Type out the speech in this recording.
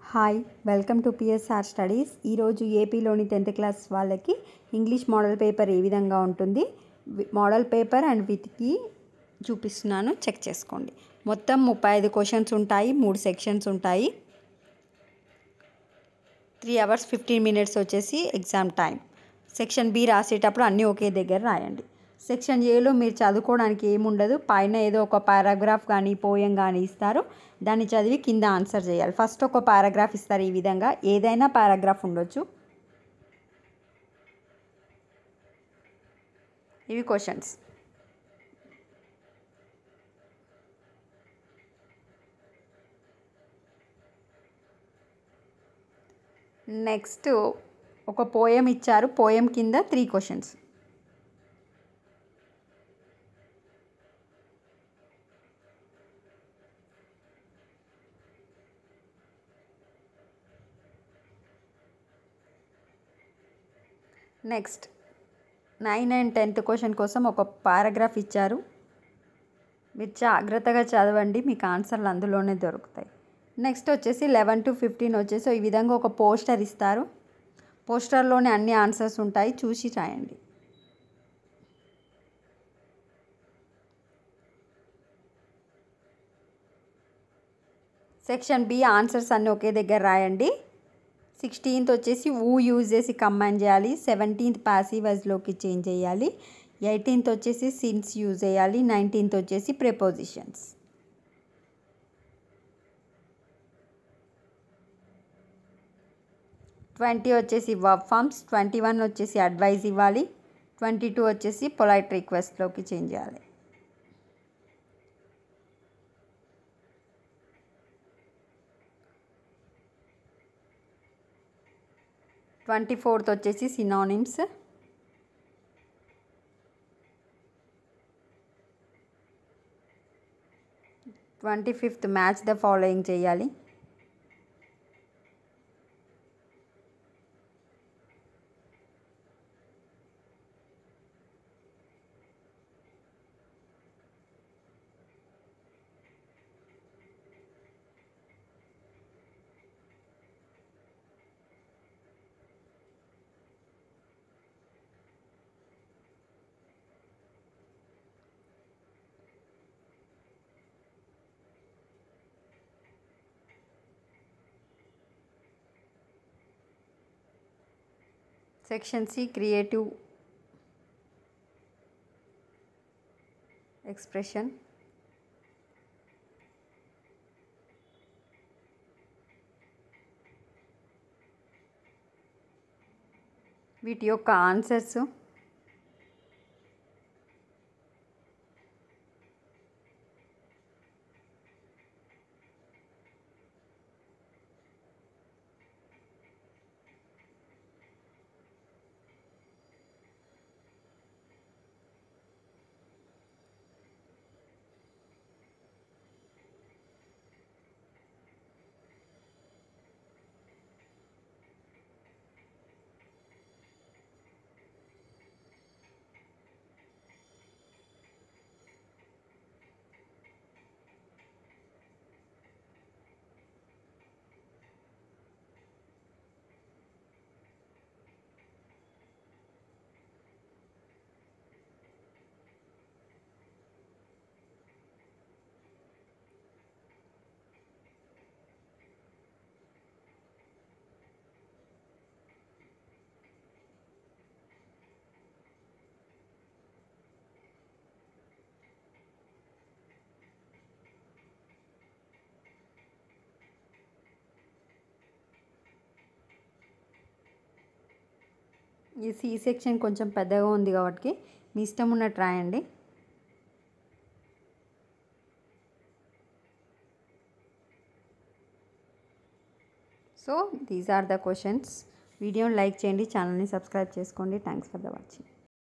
hi welcome to PSR studies ఈరోజు ఏపీలోని tenth class వాళ్ళకి ఇంగ్లీష్ మోడల్ పేపర్ ఏ విధంగా ఉంటుంది వి- మోడల్ పేపర్ అండ్ విత్కి చూపిస్తున్నాను చెక్ చేసుకోండి మొత్తం ముప్పై ఐదు క్వశ్చన్స్ ఉంటాయి మూడు సెక్షన్స్ ఉంటాయి త్రీ అవర్స్ ఫిఫ్టీన్ మినిట్స్ వచ్చేసి ఎగ్జామ్ టైం సెక్షన్ బి రాసేటప్పుడు అన్నీ ఒకే దగ్గర రాయండి సెక్షన్ ఏలో మీరు చదువుకోవడానికి ఏముండదు పైన ఏదో ఒక పారాగ్రాఫ్ కానీ పోయం కానీ ఇస్తారు దాన్ని చదివి కింద ఆన్సర్ చేయాలి ఫస్ట్ ఒక పారాగ్రాఫ్ ఇస్తారు ఈ విధంగా ఏదైనా పారాగ్రాఫ్ ఉండొచ్చు ఇవి క్వశ్చన్స్ నెక్స్ట్ ఒక పోయం ఇచ్చారు పోయం కింద three questions next nine and tenth question కోసం ఒక పారాగ్రాఫ్ ఇచ్చారు మీరు జాగ్రత్తగా చదవండి మీకు ఆన్సర్లు అందులోనే దొరుకుతాయి నెక్స్ట్ వచ్చేసి లెవెన్ టు ఫిఫ్టీన్ వచ్చేసి ఈ విధంగా ఒక పోస్టర్ ఇస్తారు పోస్టర్లోనే అన్ని ఆన్సర్స్ ఉంటాయి చూసి రాయండి సెక్షన్ బి ఆన్సర్స్ అన్నీ ఒకే దగ్గర రాయండి సిక్స్టీన్త్ వచ్చేసి ఊ యూజ్ చేసి కంబైన్ చేయాలి సెవెంటీన్త్ ప్యాసివ్ వైజ్లోకి చేంజ్ చేయాలి ఎయిటీన్త్ వచ్చేసి సిన్స్ యూజ్ చేయాలి నైన్టీన్త్ వచ్చేసి ప్రిపోజిషన్స్ ట్వంటీ వచ్చేసి వర్బ్ ఫార్మ్స్ ట్వంటీ వన్ వచ్చేసి అడ్వైజ్ ఇవ్వాలి ట్వంటీ టూ వచ్చేసి పొలైట్ రిక్వెస్ట్లోకి చేంజ్ చేయాలి ట్వంటీ ఫోర్త్ వచ్చేసి synonyms twenty fifth match the following చేయాలి సెక్షన్ సి క్రియేటివ్ ఎక్స్ప్రెషన్ వీటి యొక్క ఆన్సర్స్ ఈ సి సెక్షన్ కొంచెం పెద్దగా ఉంది కాబట్టి మీ ఇష్టం ఉన్నట్టు రాయండి so these are the questions వీడియోని లైక్ చేయండి ఛానల్ని సబ్స్క్రైబ్ చేసుకోండి థ్యాంక్స్ ఫర్ ద వాచింగ్